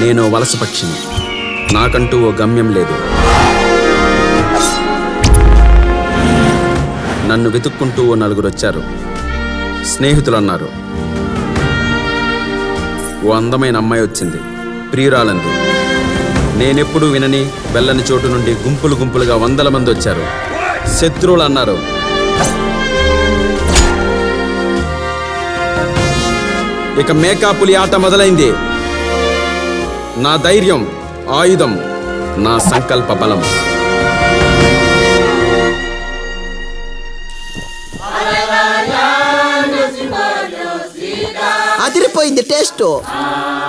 నేను వలస పక్షిని నాకంటూ ఓ గమ్యం లేదు నన్ను వెతుక్కుంటూ ఓ నలుగురు వచ్చారు స్నేహితులు అన్నారు ఓ అందమైన అమ్మాయి వచ్చింది ప్రియురాలంది నేనెప్పుడు వినని వెళ్ళని చోటు నుండి గుంపులు గుంపులుగా వందల మంది వచ్చారు శత్రువులు అన్నారు ఇక మేకాపులి ఆట మొదలైంది నా ధైర్యం ఆయుధం నా సంకల్ప బలం అదిరిపోయింది టేస్ట్